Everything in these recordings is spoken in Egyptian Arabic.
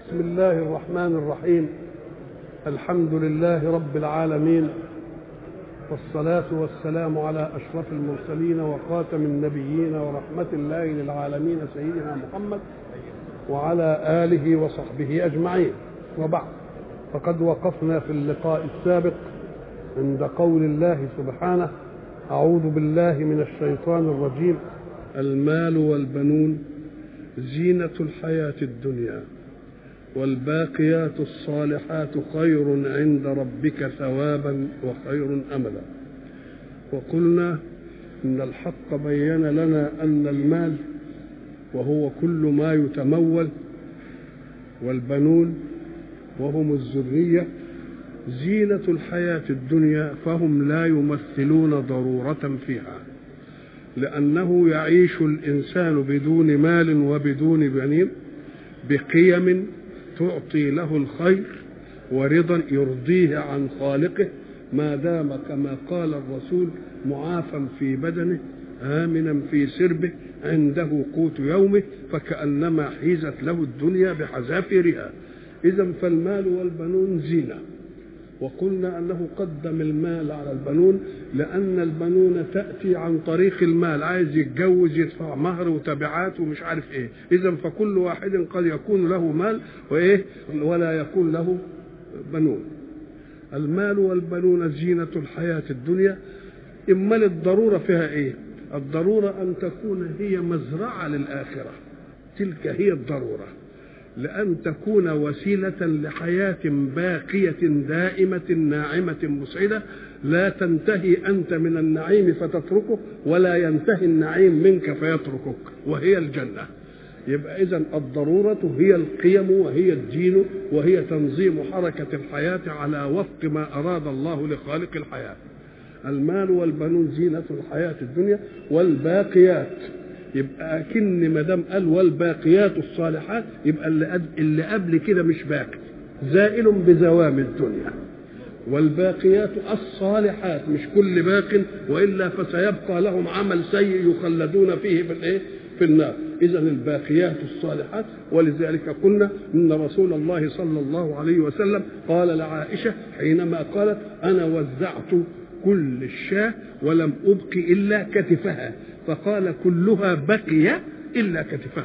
بسم الله الرحمن الرحيم الحمد لله رب العالمين والصلاة والسلام على أشرف المرسلين وخاتم النبيين ورحمة الله للعالمين سيدنا محمد وعلى آله وصحبه أجمعين وبعد فقد وقفنا في اللقاء السابق عند قول الله سبحانه أعوذ بالله من الشيطان الرجيم المال والبنون زينة الحياة الدنيا والباقيات الصالحات خير عند ربك ثوابا وخير املا وقلنا ان الحق بين لنا ان المال وهو كل ما يتمول والبنون وهم الذريه زينه الحياه الدنيا فهم لا يمثلون ضروره فيها لانه يعيش الانسان بدون مال وبدون بنين بقيم تعطي له الخير ورضا يرضيه عن خالقه ما دام كما قال الرسول معافى في بدنه آمنا في سربه عنده قوت يومه فكأنما حيزت له الدنيا بحذافيرها إذا فالمال والبنون زينة وقلنا أنه قدم المال على البنون لأن البنون تأتي عن طريق المال عايز يتجوز يدفع مهر وتبعات ومش عارف إيه إذا فكل واحد قد يكون له مال وإيه ولا يكون له بنون المال والبنون زينة الحياة الدنيا إما الضرورة فيها إيه الضرورة أن تكون هي مزرعة للآخرة تلك هي الضرورة لأن تكون وسيلة لحياة باقية دائمة ناعمة مسعدة لا تنتهي أنت من النعيم فتتركه ولا ينتهي النعيم منك فيتركك وهي الجنة يبقى إذا الضرورة هي القيم وهي الدين وهي تنظيم حركة الحياة على وفق ما أراد الله لخالق الحياة المال والبنون زينة الحياة الدنيا والباقيات يبقى اكن ما دام قال والباقيات الصالحات يبقى اللي, اللي قبل كده مش باقي زائل بزوام الدنيا والباقيات الصالحات مش كل باق والا فسيبقى لهم عمل سيء يخلدون فيه في الايه؟ في النار اذا الباقيات الصالحات ولذلك قلنا ان رسول الله صلى الله عليه وسلم قال لعائشه حينما قالت انا وزعت كل الشاة ولم أبق إلا كتفها فقال كلها بقي إلا كتفها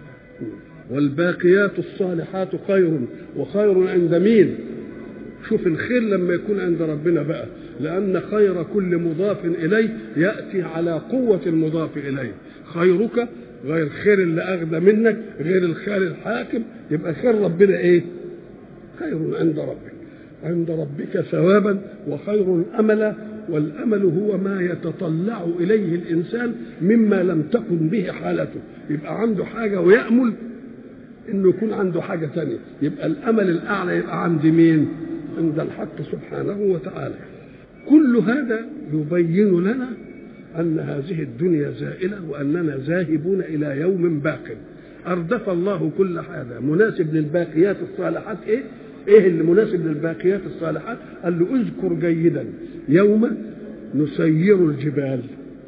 والباقيات الصالحات خير وخير عند مين شوف الخير لما يكون عند ربنا بقى لأن خير كل مضاف إليه يأتي على قوة المضاف إليه خيرك غير خير اللي أغنى منك غير الخير الحاكم يبقى خير ربنا إيه خير عند ربك عند ربك ثوابا وخير املا والامل هو ما يتطلع اليه الانسان مما لم تكن به حالته يبقى عنده حاجه ويامل انه يكون عنده حاجه ثانيه يبقى الامل الاعلى يبقى عند مين عند الحق سبحانه وتعالى كل هذا يبين لنا ان هذه الدنيا زائله واننا ذاهبون الى يوم باق اردف الله كل هذا مناسب للباقيات الصالحات ايه ايه اللي مناسب للباقيات الصالحات قال له اذكر جيدا يوم نسير الجبال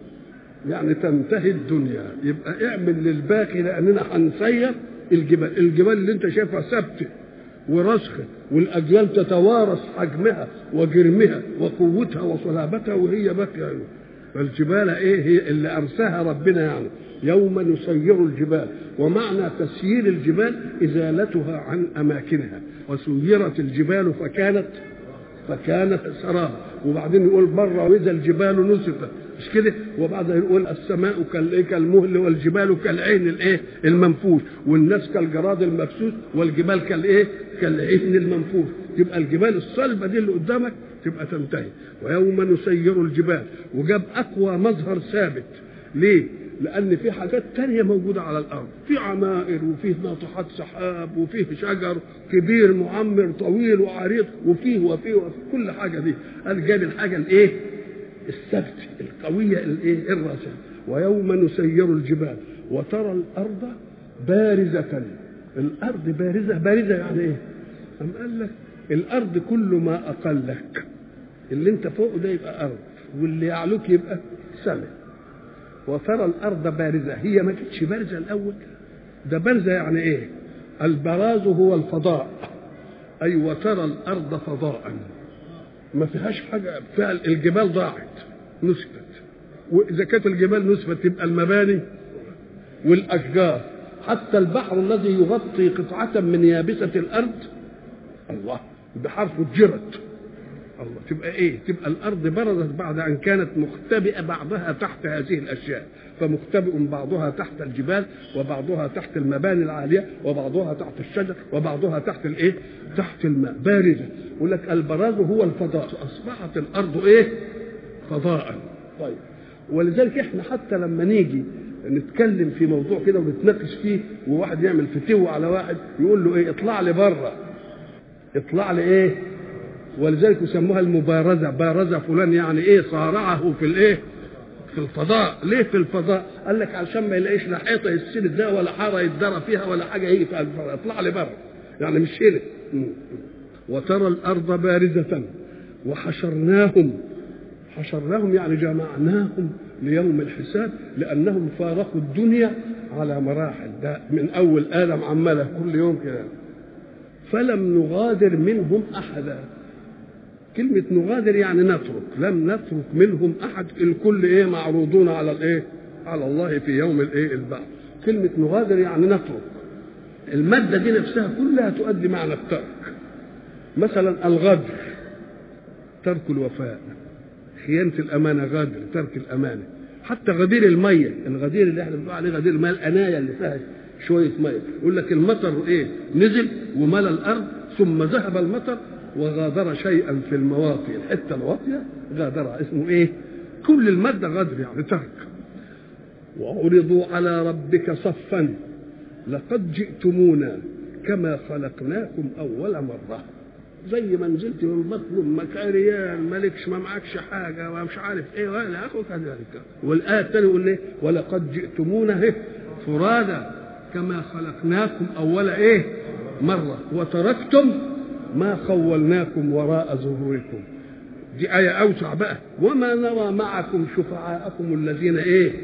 يعني تنتهي الدنيا يبقى اعمل للباقي لاننا هنسير الجبال الجبال اللي انت شايفها ثابته ورسخه والاجيال تتوارث حجمها وجرمها وقوتها وصلابتها وهي باقيه يعني. فالجبال ايه هي اللي ارساها ربنا يعني يوم نسير الجبال ومعنى تسيير الجبال ازالتها عن اماكنها وسيرت الجبال فكانت فكانت سرابا وبعدين يقول بره واذا الجبال نسفت مش كده وبعدين يقول السماء كالمهل والجبال كالعين الايه المنفوش والناس كالجراد المبسوس والجبال كالايه كالعين المنفوش تبقى الجبال الصلبه دي اللي قدامك تبقى تنتهي ويوم نسير الجبال وجاب اقوى مظهر ثابت ليه لان في حاجات تانية موجودة على الارض في عمائر وفيه ناطحات سحاب وفيه شجر كبير معمر طويل وعريض وفيه وفيه, وفيه كل حاجة دي قال جاب الحاجة الايه الثبت القوية الايه الراسخة ويوم نسير الجبال وترى الارض بارزة الارض بارزة بارزة يعني ايه أم قال لك الارض كل ما اقلك اللي انت فوقه ده يبقى ارض واللي يعلوك يبقى سماء وترى الارض بارزه هي ما كانتش بارزه الاول ده بارزه يعني ايه البراز هو الفضاء أي وترى الأرض فضاء ما فيهاش حاجة فيها الجبال ضاعت نسفت وإذا كانت الجبال نسفت تبقى المباني والأشجار حتى البحر الذي يغطي قطعة من يابسة الأرض الله البحار فجرت الله تبقى ايه تبقى الارض برزت بعد ان كانت مختبئه بعضها تحت هذه الاشياء فمختبئ بعضها تحت الجبال وبعضها تحت المباني العاليه وبعضها تحت الشجر وبعضها تحت الايه تحت الماء بارزه يقول لك البراز هو الفضاء اصبحت الارض ايه فضاء طيب ولذلك احنا حتى لما نيجي نتكلم في موضوع كده ونتناقش فيه وواحد يعمل فتوى على واحد يقول له ايه اطلع لي بره اطلع لي ايه ولذلك يسموها المبارزه بارز فلان يعني ايه صارعه في الايه في الفضاء ليه في الفضاء قال لك علشان ما يلاقيش لا حيطه يسند ده ولا حاره يتدرى فيها ولا حاجه يجي في الفضاء اطلع لي بره يعني مش هنا وترى الارض بارزه وحشرناهم حشرناهم يعني جمعناهم ليوم الحساب لانهم فارقوا الدنيا على مراحل ده من اول ادم عماله كل يوم كده فلم نغادر منهم احدا كلمة نغادر يعني نترك لم نترك منهم أحد الكل إيه معروضون على الإيه على الله في يوم الإيه البعث كلمة نغادر يعني نترك المادة دي نفسها كلها تؤدي معنى الترك مثلا الغدر ترك الوفاء خيانة الأمانة غدر ترك الأمانة حتى غدير المية الغدير اللي احنا بنقول عليه غدير الماء الأناية اللي فيها شوية مية يقول لك المطر إيه نزل وملى الأرض ثم ذهب المطر وغادر شيئا في المواطي الحته الواطيه غادر اسمه ايه؟ كل الماده غدر يعني ترك وعرضوا على ربك صفا لقد جئتمونا كما خلقناكم اول مره زي ما نزلت من بطن مكاريان مالكش ما معكش حاجه ومش عارف ايه ولا اخو كذلك والايه الثانيه يقول ايه ولقد جئتمونا ايه فرادا كما خلقناكم اول ايه مره وتركتم ما خولناكم وراء ظهوركم دي آية أوسع بقى وما نرى معكم شفعاءكم الذين إيه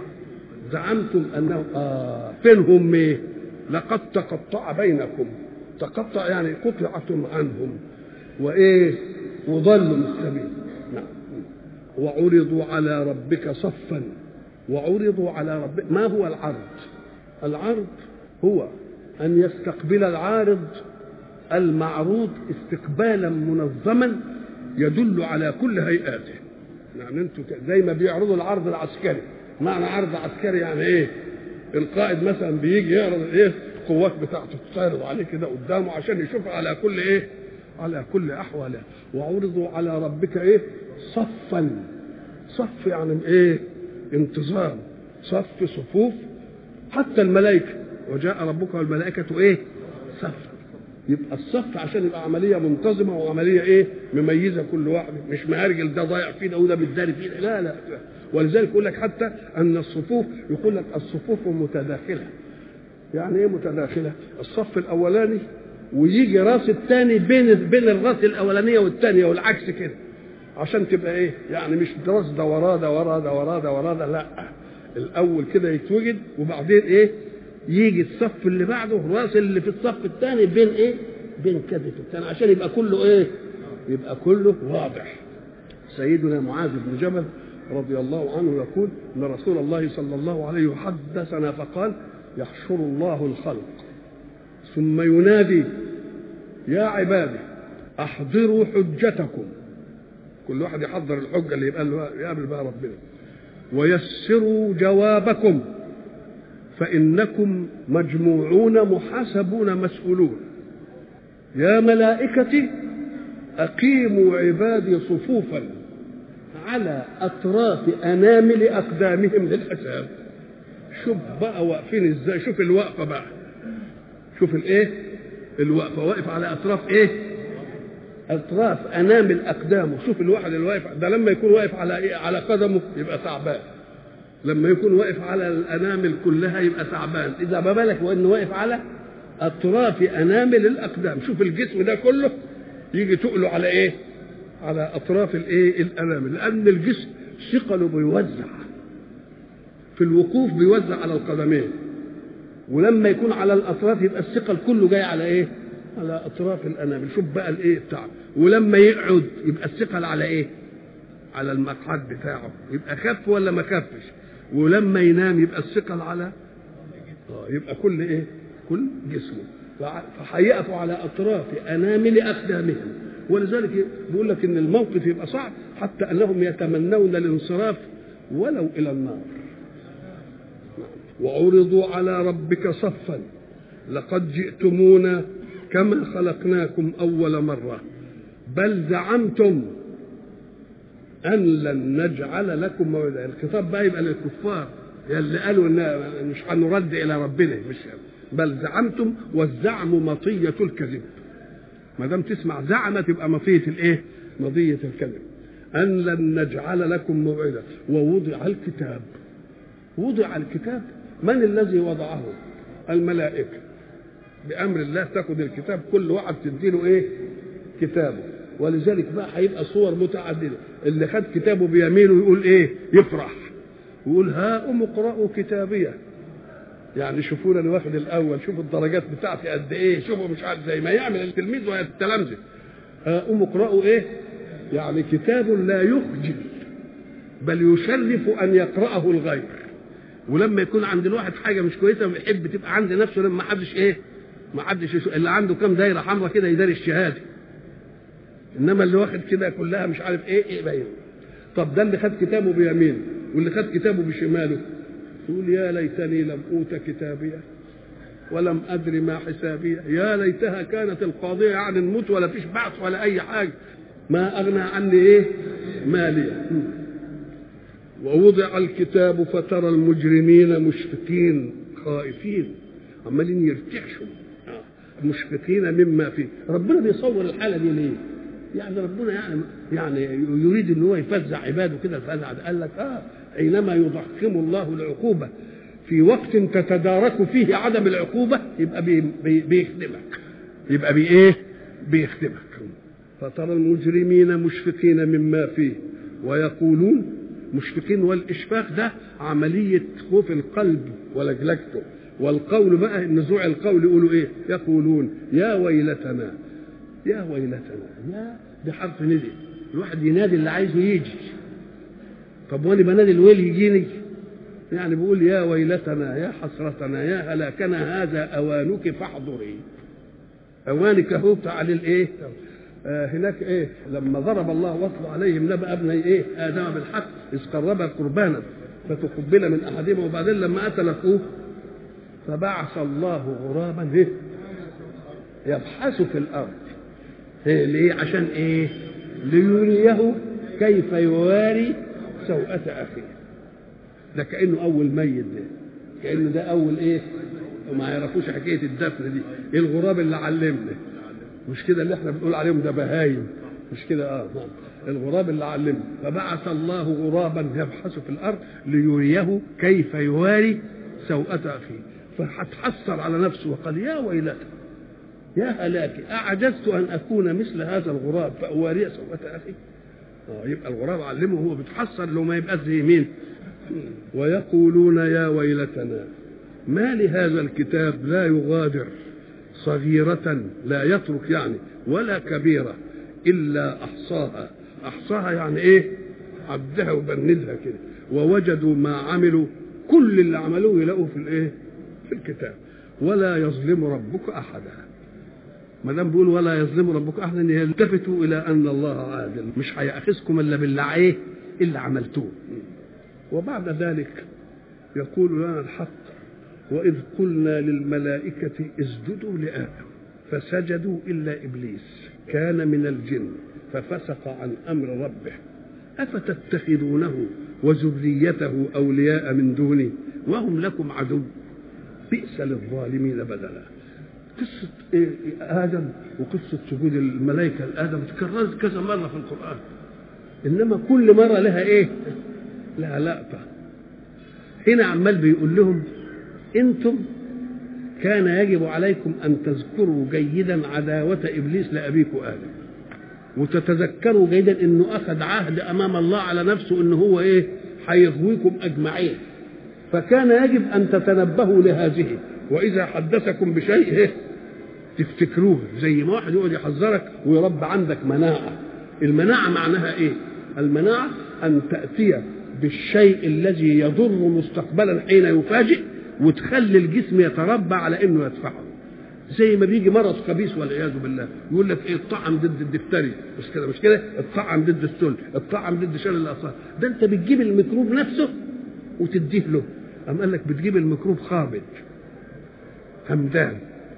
زعمتم أنه آه فينهم إيه لقد تقطع بينكم تقطع يعني قطعتم عنهم وإيه وضلوا السبيل نعم وعرضوا على ربك صفا وعرضوا على ربك ما هو العرض العرض هو أن يستقبل العارض المعروض استقبالا منظما يدل على كل هيئاته يعني انتوا زي ما بيعرضوا العرض العسكري معنى عرض عسكري يعني ايه القائد مثلا بيجي يعرض ايه القوات بتاعته تتعرض عليه كده قدامه عشان يشوف على كل ايه على كل احواله وعرضوا على ربك ايه صفا صف يعني ايه انتظام صف صفوف حتى الملائكه وجاء ربك والملائكه ايه صفا يبقى الصف عشان يبقى عمليه منتظمه وعمليه ايه مميزه كل واحد مش مهرجل ده ضايع فينا وده بيتداري فينا لا لا ولذلك يقول لك حتى ان الصفوف يقول لك الصفوف متداخله يعني ايه متداخله الصف الاولاني ويجي راس الثاني بين بين الراس الاولانيه والثانيه والعكس كده عشان تبقى ايه يعني مش راس ده وراه ده وراه ده وراه ده وراه ده لا الاول كده يتوجد وبعدين ايه يجي الصف اللي بعده الراس اللي في الصف الثاني بين ايه بين كتف الثاني عشان يبقى كله ايه يبقى كله واضح سيدنا معاذ بن جبل رضي الله عنه يقول ان رسول الله صلى الله عليه حدثنا فقال يحشر الله الخلق ثم ينادي يا عبادي احضروا حجتكم كل واحد يحضر الحجه اللي يبقى له يقابل بها ربنا ويسروا جوابكم فإنكم مجموعون محاسبون مسؤولون يا ملائكتي أقيموا عبادي صفوفا على أطراف أنامل أقدامهم للحساب شوف بقى واقفين ازاي شوف الوقفة بقى شوف الايه الوقفة واقف على أطراف ايه أطراف أنامل أقدامه شوف الواحد اللي واقف ده لما يكون واقف على إيه على قدمه يبقى تعبان لما يكون واقف على الانامل كلها يبقى تعبان اذا ما بالك وانه واقف على اطراف انامل الاقدام شوف الجسم ده كله يجي تقله على ايه على اطراف الايه الانامل لان الجسم ثقله بيوزع في الوقوف بيوزع على القدمين ولما يكون على الاطراف يبقى الثقل كله جاي على ايه على اطراف الانامل شوف بقى الايه بتاعه ولما يقعد يبقى الثقل على ايه على المقعد بتاعه يبقى خف ولا ما خفش ولما ينام يبقى الثقل على اه يبقى كل ايه كل جسمه فهيقفوا على اطراف انامل اقدامهم ولذلك بيقول لك ان الموقف يبقى صعب حتى انهم يتمنون الانصراف ولو الى النار وعرضوا على ربك صفا لقد جئتمونا كما خلقناكم اول مره بل زعمتم ان لن نجعل لكم موعدا الخطاب بقى يبقى للكفار يلي قالوا ان مش هنرد الى ربنا مش بل زعمتم والزعم مطيه الكذب ما دام تسمع زعم تبقى مطيه الايه؟ مطيه الكذب ان لن نجعل لكم موعدا ووضع الكتاب وضع الكتاب من الذي وضعه؟ الملائكه بامر الله تاخذ الكتاب كل واحد تديله ايه؟ كتابه ولذلك بقى هيبقى صور متعدده اللي خد كتابه بيمينه يقول ايه؟ يفرح ويقول ها ام اقرأوا كتابيه يعني شوفونا انا واخد الاول شوفوا الدرجات بتاعتي قد ايه شوفوا مش عارف زي ما يعمل التلميذ وهي التلامذه قوموا اقرأوا ايه يعني كتاب لا يخجل بل يشرف ان يقرأه الغير ولما يكون عند الواحد حاجه مش كويسه يحب تبقى عند نفسه لما حدش ايه ما حدش يشوف اللي عنده كام دايره حمراء كده يداري الشهاده انما اللي واخد كده كلها مش عارف ايه ايه باين طب ده اللي خد كتابه بيمينه واللي خد كتابه بشماله يقول يا ليتني لم اوت كتابيه ولم ادر ما حسابيه يا ليتها كانت القاضيه يعني نموت ولا فيش بعث ولا اي حاجه ما اغنى عني ايه ماليه ووضع الكتاب فترى المجرمين مشفقين خائفين عمالين يرتعشوا مشفقين مما فيه ربنا بيصور الحاله دي ليه يعني ربنا يعني يعني يريد ان هو يفزع عباده كده الفزع ده قال لك اه حينما يضخم الله العقوبه في وقت تتدارك فيه عدم العقوبه يبقى بي بي بيخدمك يبقى بي ايه بيخدمك فترى المجرمين مشفقين مما فيه ويقولون مشفقين والاشفاق ده عمليه خوف القلب ولجلجته والقول بقى نزوع القول يقولوا ايه يقولون يا ويلتنا يا ويلتنا يا بحرف ندي الواحد ينادي اللي عايزه يجي طب وانا بنادي الويل يجيني يعني بيقول يا ويلتنا يا حسرتنا يا هلاكنا هذا اوانك فاحضري اوانك اهو تعالى الايه آه هناك ايه لما ضرب الله واتل عليهم نبأ ابني ايه ادم بالحق اذ قربا قربانا فتقبل من احدهما وبعدين لما قتل اخوه فبعث الله غرابا ايه يبحث في الارض إيه ليه عشان ايه ليريه كيف يواري سوءة أخيه ده كأنه أول ميت ده كأنه ده أول إيه وما يعرفوش حكاية الدفن دي إيه الغراب اللي علمنا مش كده اللي احنا بنقول عليهم ده بهايم مش كده اه نعم الغراب اللي علمنا فبعث الله غرابا يبحث في الارض ليريه كيف يواري سوءة اخيه فهتحسر على نفسه وقال يا ويلته يا هلاكي أعجزت أن أكون مثل هذا الغراب فأواري سوءة أخي آه يبقى الغراب علمه هو بيتحسر لو ما يبقى زي مين ويقولون يا ويلتنا ما لهذا الكتاب لا يغادر صغيرة لا يترك يعني ولا كبيرة إلا أحصاها أحصاها يعني إيه عدها وبندها كده ووجدوا ما عملوا كل اللي عملوه يلاقوه في الإيه في الكتاب ولا يظلم ربك أحدا ما دام بيقول ولا يظلم ربك احدا يلتفتوا الى ان الله عادل مش هياخذكم الا بالله ايه اللي عملتوه وبعد ذلك يقول لنا الحق واذ قلنا للملائكه اسجدوا لادم فسجدوا الا ابليس كان من الجن ففسق عن امر ربه افتتخذونه وذريته اولياء من دوني وهم لكم عدو بئس للظالمين بدلا قصة إيه آدم وقصة سجود الملائكة لآدم تكررت كذا مرة في القرآن إنما كل مرة لها إيه؟ لها لقطة هنا عمال بيقول لهم أنتم كان يجب عليكم أن تذكروا جيدا عداوة إبليس لأبيكم آدم وتتذكروا جيدا أنه أخذ عهد أمام الله على نفسه أنه هو إيه؟ هيغويكم أجمعين فكان يجب أن تتنبهوا لهذه واذا حدثكم بشيء إيه؟ تفتكروه زي ما واحد يقعد يحذرك ويربى عندك مناعه المناعه معناها ايه المناعه ان تاتي بالشيء الذي يضر مستقبلا حين يفاجئ وتخلي الجسم يتربى على انه يدفعه زي ما بيجي مرض خبيث والعياذ بالله يقول لك ايه الطعم ضد الدفتري مش كده مش كده الطعم ضد السل الطعم ضد شلل الاعصاب ده انت بتجيب الميكروب نفسه وتديه له قام قال لك بتجيب الميكروب خابط همدان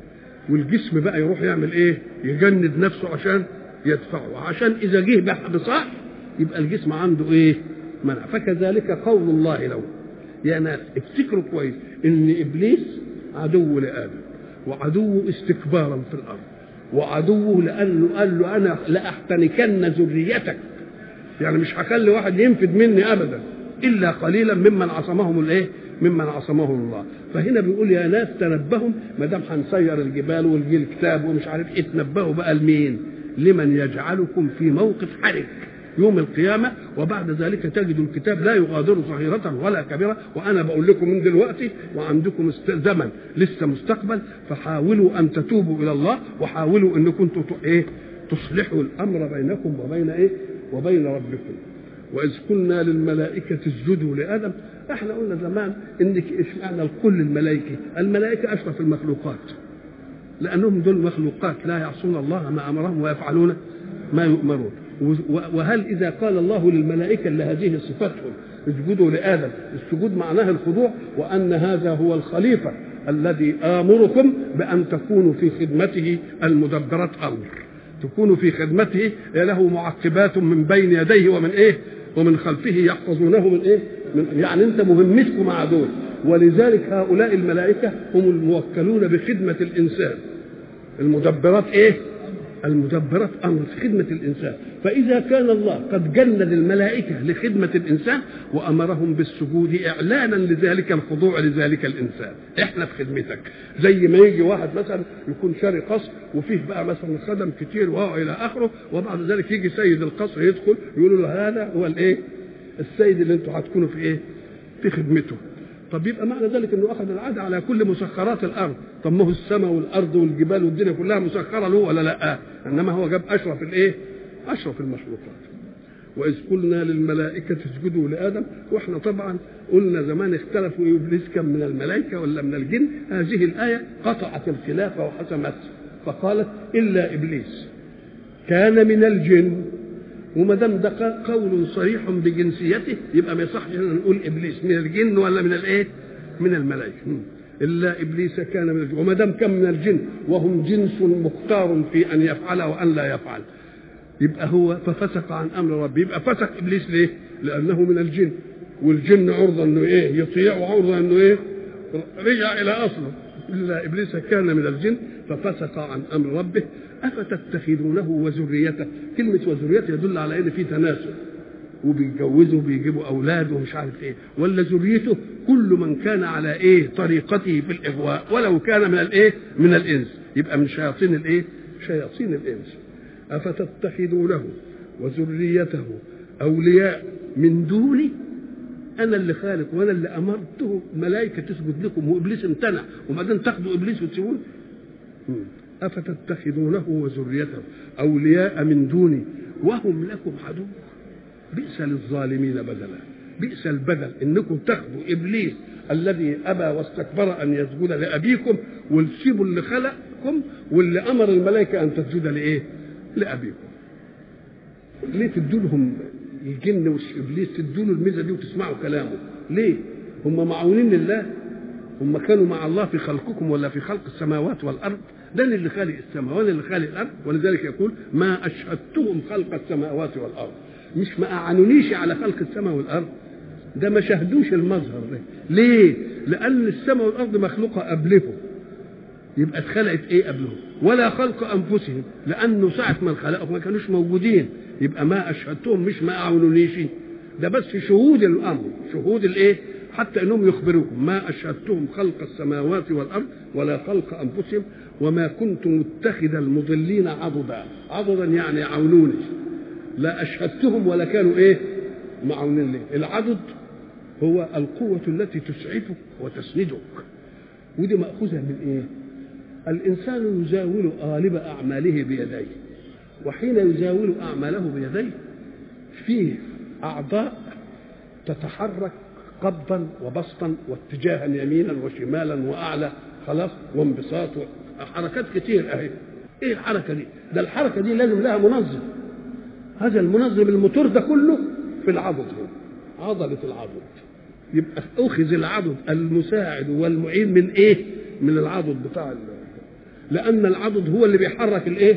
والجسم بقى يروح يعمل ايه يجند نفسه عشان يدفعه عشان اذا جه بصح يبقى الجسم عنده ايه منع فكذلك قول الله له يا ناس افتكروا كويس ان ابليس عدو لادم وعدوه استكبارا في الارض وعدوه لانه قال له انا لاحتنكن ذريتك يعني مش هخلي واحد ينفد مني ابدا الا قليلا ممن عصمهم الايه ممن عصمهم الله فهنا بيقول يا ناس تنبهوا ما دام هنسير الجبال والجي الكتاب ومش عارف ايه تنبهوا بقى لمين لمن يجعلكم في موقف حرج يوم القيامة وبعد ذلك تجد الكتاب لا يغادر صغيرة ولا كبيرة وأنا بقول لكم من دلوقتي وعندكم زمن لسه مستقبل فحاولوا أن تتوبوا إلى الله وحاولوا أنكم إيه تصلحوا الأمر بينكم وبين إيه وبين ربكم وإذ قلنا للملائكة اسجدوا لآدم احنا قلنا زمان ان اشمعنى الكل الملائكه الملائكه اشرف المخلوقات لانهم دول مخلوقات لا يعصون الله ما امرهم ويفعلون ما يؤمرون وهل اذا قال الله للملائكه اللي هذه صفاتهم اسجدوا لادم السجود معناه الخضوع وان هذا هو الخليفه الذي امركم بان تكونوا في خدمته المدبرات امر تكونوا في خدمته له معقبات من بين يديه ومن ايه ومن خلفه يحفظونه من ايه من يعني انت مهمتكم مع دول ولذلك هؤلاء الملائكه هم الموكلون بخدمه الانسان المدبرات ايه المدبرات امر في خدمه الانسان فاذا كان الله قد جند الملائكه لخدمه الانسان وامرهم بالسجود اعلانا لذلك الخضوع لذلك الانسان احنا في خدمتك زي ما يجي واحد مثلا يكون شاري قصر وفيه بقى مثلا خدم كتير والى اخره وبعد ذلك يجي سيد القصر يدخل يقول له هذا هو الايه السيد اللي انتم هتكونوا في ايه في خدمته طب يبقى معنى ذلك انه اخذ العهد على كل مسخرات الارض طب ما هو السماء والارض والجبال والدنيا كلها مسخره له ولا لا انما هو جاب اشرف الايه اشرف المخلوقات واذ قلنا للملائكه اسجدوا لادم واحنا طبعا قلنا زمان اختلفوا ابليس كم من الملائكه ولا من الجن هذه الايه قطعت الخلاف وحسمت فقالت الا ابليس كان من الجن وما دام ده قول صريح بجنسيته يبقى ما يصحش ان نقول ابليس من الجن ولا من الايه؟ من الملائكه الا ابليس كان من الجن وما دام كان من الجن وهم جنس مختار في ان يفعل وان لا يفعل يبقى هو ففسق عن امر ربه يبقى فسق ابليس ليه؟ لانه من الجن والجن عرضه انه ايه؟ يطيع وعرضه انه ايه؟ رجع الى اصله الا ابليس كان من الجن ففسق عن امر ربه افتتخذونه وذريته كلمه وذريته يدل على ان في تناسل وبيتجوزوا وبيجيبوا اولاد ومش عارف ايه ولا ذريته كل من كان على ايه طريقته في الاغواء ولو كان من الايه من الانس يبقى من شياطين الايه شياطين الانس افتتخذونه وذريته اولياء من دوني انا اللي خالق وانا اللي امرته ملائكه تسجد لكم وابليس امتنع وبعدين تاخدوا ابليس وتسيبوه افتتخذونه وذريته اولياء من دوني وهم لكم عدو بئس للظالمين بدلا بئس البدل انكم تاخذوا ابليس الذي ابى واستكبر ان يسجد لابيكم وتسيبوا اللي خلقكم واللي امر الملائكه ان تسجد لايه؟ لابيكم. ليه تدوا لهم الجن وابليس تدوا له الميزه دي وتسمعوا كلامه؟ ليه؟ هم معاونين لله؟ هم كانوا مع الله في خلقكم ولا في خلق السماوات والارض؟ ده اللي خالق السماء وانا اللي خالق الارض ولذلك يقول ما اشهدتهم خلق السماوات والارض مش ما اعانونيش على خلق السماء والارض ده ما شاهدوش المظهر ده ليه لان السماء والارض مخلوقه قبلهم يبقى اتخلقت ايه قبلهم ولا خلق انفسهم لانه ساعه ما خلقهم ما كانوش موجودين يبقى ما اشهدتهم مش ما اعانونيش ده بس شهود الامر شهود الايه حتى انهم يخبروكم ما اشهدتهم خلق السماوات والارض ولا خلق انفسهم وما كنت متخذ المضلين عضدا عضدا يعني يعونوني لا اشهدتهم ولا كانوا ايه معونين لي العضد هو القوة التي تسعفك وتسندك ودي مأخوذة من إيه؟ الإنسان يزاول غالب أعماله بيديه وحين يزاول أعماله بيديه فيه أعضاء تتحرك قبضا وبسطا واتجاها يمينا وشمالا وأعلى خلاص وانبساط حركات كتير أهي إيه الحركة دي؟ ده الحركة دي لازم لها منظم هذا المنظم الموتور ده كله في العضد هنا عضلة العضد يبقى أخذ العضد المساعد والمعين من إيه؟ من العضد بتاع لأن العضد هو اللي بيحرك الإيه؟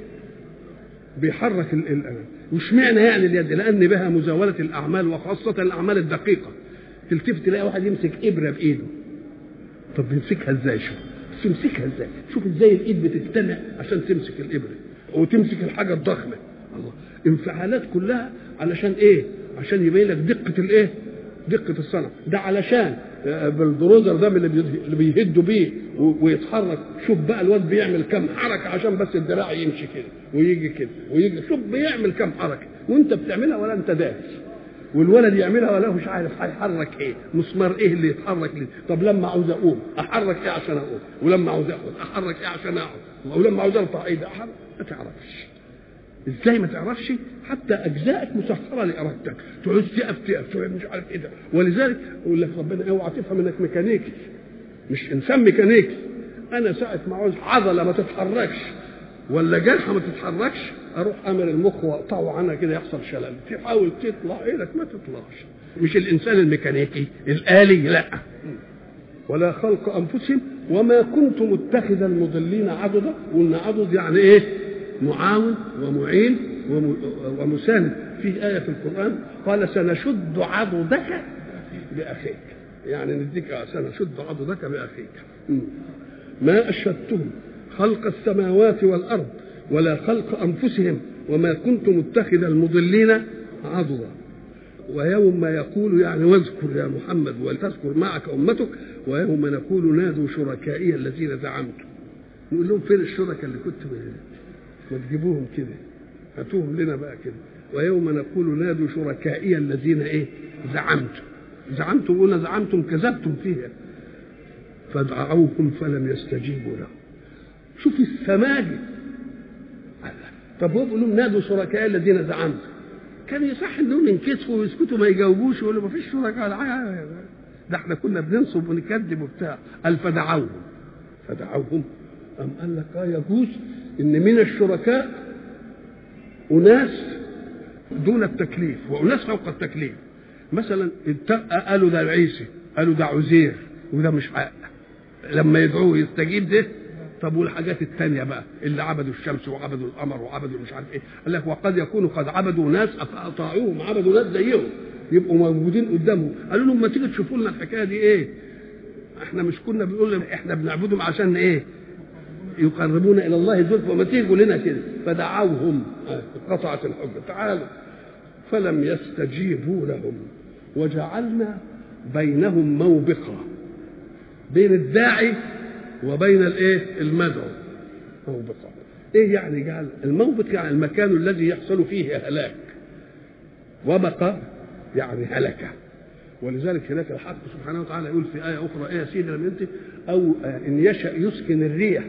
بيحرك ال واشمعنى يعني اليد؟ لأن بها مزاولة الأعمال وخاصة الأعمال الدقيقة تلتفت تلاقي واحد يمسك إبرة بإيده طب بيمسكها إزاي شوف تمسكها إزاي؟ شوف إزاي الإيد بتجتمع عشان تمسك الإبرة وتمسك الحاجة الضخمة الله انفعالات كلها علشان إيه؟ عشان يبين لك دقة الإيه؟ دقة الصنع ده علشان بالدروزر ده اللي اللي بيهدوا بيه ويتحرك شوف بقى الواد بيعمل كم حركه عشان بس الدراع يمشي كده ويجي كده ويجي شوف بيعمل كم حركه وانت بتعملها ولا انت دارس والولد يعملها ولا مش عارف هيحرك ايه مسمار ايه اللي يتحرك ليه طب لما عاوز اقوم احرك ايه عشان اقوم ولما عاوز اقعد احرك ايه عشان اقعد ولما عاوز ارفع ايدي احرك ما تعرفش ازاي ما تعرفش حتى اجزائك مسخره لارادتك تعوز تقف تقف مش عارف ايه ده ولذلك يقول لك ربنا اوعى تفهم انك ميكانيكي مش انسان ميكانيكي انا ساعه ما عاوز عضله ما تتحركش ولا جرحه ما تتحركش اروح امر المخ واقطعه عنها كده يحصل شلل تحاول تطلع ايدك ما تطلعش مش الانسان الميكانيكي الالي لا ولا خلق انفسهم وما كنت متخذ المضلين عضدا قلنا عضد يعني ايه معاون ومعين ومساند في آية في القرآن قال سنشد عضدك بأخيك يعني نديك سنشد عضدك بأخيك ما أشهدتهم خلق السماوات والأرض ولا خلق أنفسهم وما كنت متخذ المضلين عضدا ويوم يقول يعني واذكر يا محمد ولتذكر معك أمتك ويوم نقول نادوا شركائي الذين زعمتم نقول لهم فين الشركاء اللي كنتم ما تجيبوهم كده هاتوهم لنا بقى كده ويوم نقول نادوا شركائي الذين ايه زعمتم زعمتم قلنا زعمتم كذبتم فيها فدعوهم فلم يستجيبوا لهم شوف السماجة طب هو بيقول لهم نادوا شركائي الذين زعمتم كان يصح انهم ينكسفوا ويسكتوا ما يجاوبوش يقولوا ما فيش شركاء ده احنا كنا بننصب ونكذب وبتاع قال فدعوهم فدعوهم أم قال لك اه يجوز ان من الشركاء اناس دون التكليف واناس فوق التكليف مثلا قالوا ده عيسى قالوا ده عزير وده مش حق لما يدعوه يستجيب ده طب والحاجات التانية بقى اللي عبدوا الشمس وعبدوا القمر وعبدوا مش عارف ايه قال لك وقد يكونوا قد عبدوا ناس اطاعوهم عبدوا ناس زيهم يبقوا موجودين قدامهم قالوا لهم ما تيجي تشوفوا لنا الحكايه دي ايه احنا مش كنا بنقول احنا بنعبدهم عشان ايه يقربون الى الله زلفى وما تيجوا لنا كده فدعوهم قطعت الحجه تعالوا فلم يستجيبوا لهم وجعلنا بينهم موبقا بين الداعي وبين الايه المدعو موبقا ايه يعني جعل الموبق يعني المكان الذي يحصل فيه هلاك وبقى يعني هلكه ولذلك هناك الحق سبحانه وتعالى يقول في آية أخرى إيه يا سيدي لما أنت أو إن يشأ يسكن الريح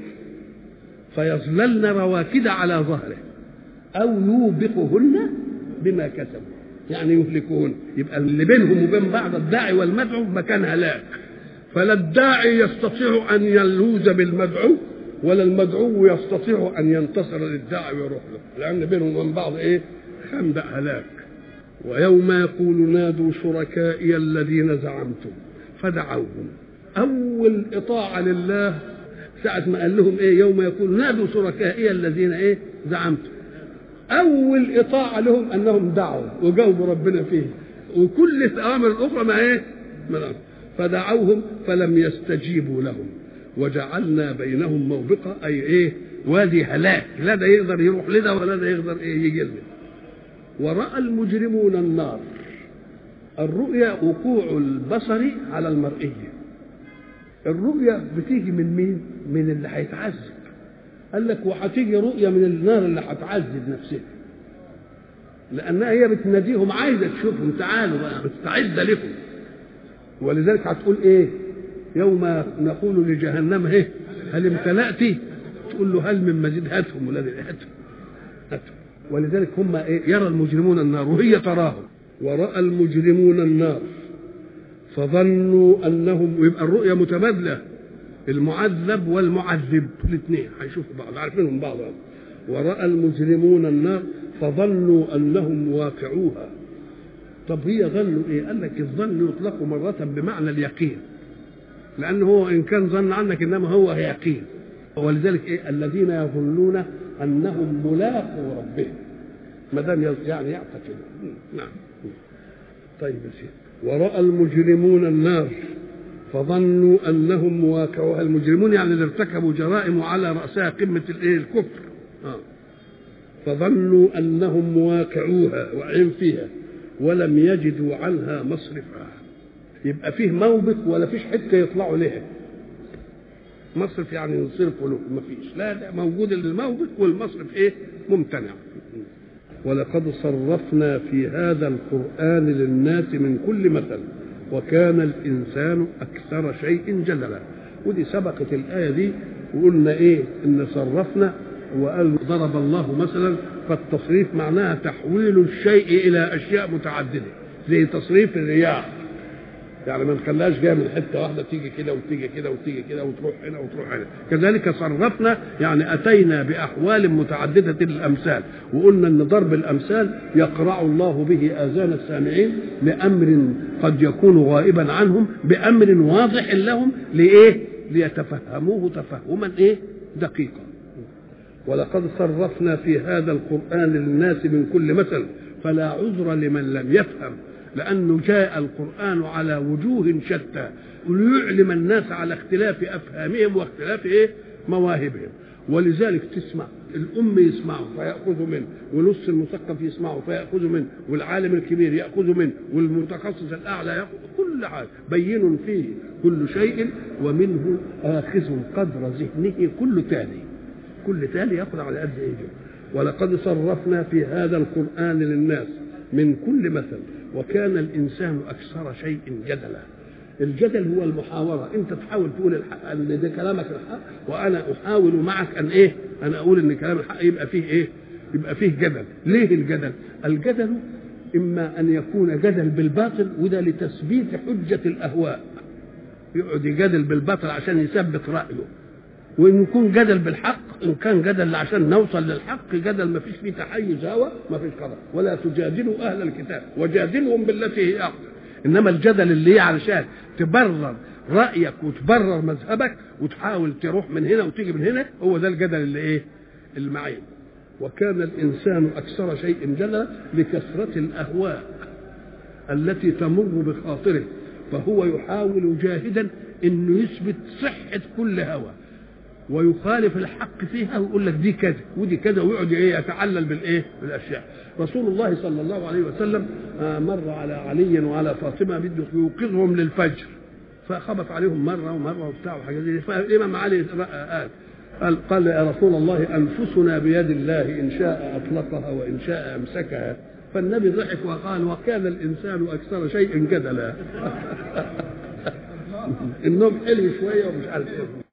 فيظللن رواكد على ظهره أو يوبقهن بما كسبوا يعني يهلكهن يبقى اللي بينهم وبين بعض الداعي والمدعو مكان هلاك فلا الداعي يستطيع أن يلوذ بالمدعو ولا المدعو يستطيع أن ينتصر للداعي ويروح له لأن بينهم وبين بعض إيه خندق هلاك ويوم يقول نادوا شركائي الذين زعمتم فدعوهم أول إطاعة لله ساعة ما قال لهم إيه يوم يقول نادوا شركائي الذين إيه زعمتم أول إطاعة لهم أنهم دعوا وجاوبوا ربنا فيه وكل الأوامر الأخرى ما إيه ما فدعوهم فلم يستجيبوا لهم وجعلنا بينهم موبقة أي إيه وادي هلاك لا ده يقدر يروح لده ولا ده يقدر إيه يجي لده ورأى المجرمون النار الرؤيا وقوع البصر على المرئية الرؤيا بتيجي من مين من اللي هيتعذب قال لك وهتيجي رؤيا من النار اللي هتعذب نفسها لانها هي بتناديهم عايزه تشوفهم تعالوا بقى مستعده لكم ولذلك هتقول ايه يوم نقول لجهنم ايه هل امتلأت تقول له هل من مزيد هاتهم ولاد هاتهم هاتهم ولذلك هم ايه يرى المجرمون النار وهي تراهم ورأى المجرمون النار فظنوا انهم يبقى الرؤيا متبادله المعذب والمعذب الاثنين هيشوفوا بعض عارفينهم بعض ورأى المجرمون النار فظنوا انهم واقعوها طب هي ظنوا ايه؟ قال لك الظن يطلق مرة بمعنى اليقين لأنه هو إن كان ظن عنك إنما هو يقين ولذلك إيه؟ الذين يظنون أنهم ملاقوا ربهم ما دام يعني يعتقد نعم طيب يا سيدي ورأى المجرمون النار فظنوا انهم مواقعوها المجرمون يعني اللي ارتكبوا جرائم على راسها قمه الايه الكفر آه. فظنوا انهم مواقعوها واقعين فيها ولم يجدوا عنها مصرفا يبقى فيه موبق ولا فيش حته يطلعوا لها مصرف يعني ينصرفوا له ما فيش لا لا موجود الموبق والمصرف ايه ممتنع ولقد صرفنا في هذا القرآن للناس من كل مثل وكان الإنسان أكثر شيء جدلا ودي سبقت الآية دي وقلنا إيه إن صرفنا وقال ضرب الله مثلا فالتصريف معناها تحويل الشيء إلى أشياء متعددة زي تصريف الرياح يعني ما نخليهاش جايه من حته واحده تيجي كده وتيجي كده وتيجي كده وتروح هنا وتروح هنا كذلك صرفنا يعني اتينا باحوال متعدده الامثال وقلنا ان ضرب الامثال يقرع الله به اذان السامعين لامر قد يكون غائبا عنهم بامر واضح لهم لايه ليتفهموه تفهما ايه دقيقا ولقد صرفنا في هذا القران للناس من كل مثل فلا عذر لمن لم يفهم لأنه جاء القرآن على وجوه شتى ليعلم الناس على اختلاف أفهامهم واختلاف إيه مواهبهم ولذلك تسمع الأم يسمعه فيأخذ منه ونص المثقف يسمعه فيأخذ منه والعالم الكبير يأخذ منه والمتخصص الأعلى يأخذ كل حاجة بين فيه كل شيء ومنه آخذ قدر ذهنه كل تالي كل تالي يأخذ على قد إيه ولقد صرفنا في هذا القرآن للناس من كل مثل وكان الانسان اكثر شيء جدلا الجدل هو المحاورة أنت تحاول تقول الحق أن ده كلامك الحق وأنا أحاول معك أن إيه أنا أقول أن كلام الحق يبقى فيه إيه يبقى فيه جدل ليه الجدل الجدل إما أن يكون جدل بالباطل وده لتثبيت حجة الأهواء يقعد يجادل بالباطل عشان يثبت رأيه وان يكون جدل بالحق ان كان جدل عشان نوصل للحق جدل ما فيش فيه تحيز هوى ما فيش قرار ولا تجادلوا اهل الكتاب وجادلهم بالتي هي احسن انما الجدل اللي هي علشان تبرر رايك وتبرر مذهبك وتحاول تروح من هنا وتيجي من هنا هو ده الجدل اللي ايه المعين وكان الانسان اكثر شيء جدلا لكثره الاهواء التي تمر بخاطره فهو يحاول جاهدا انه يثبت صحه كل هوى ويخالف الحق فيها ويقول لك دي كذا ودي كذا ويقعد ايه يتعلل بالايه بالاشياء رسول الله صلى الله عليه وسلم مر على علي وعلى فاطمه بده يوقظهم للفجر فخبط عليهم مره ومره وبتاع وحاجات دي فالامام علي قال قال قال يا رسول الله انفسنا بيد الله ان شاء اطلقها وان شاء امسكها فالنبي ضحك وقال وكان الانسان اكثر شيء جدلا النوم حلو شويه ومش عارف ايه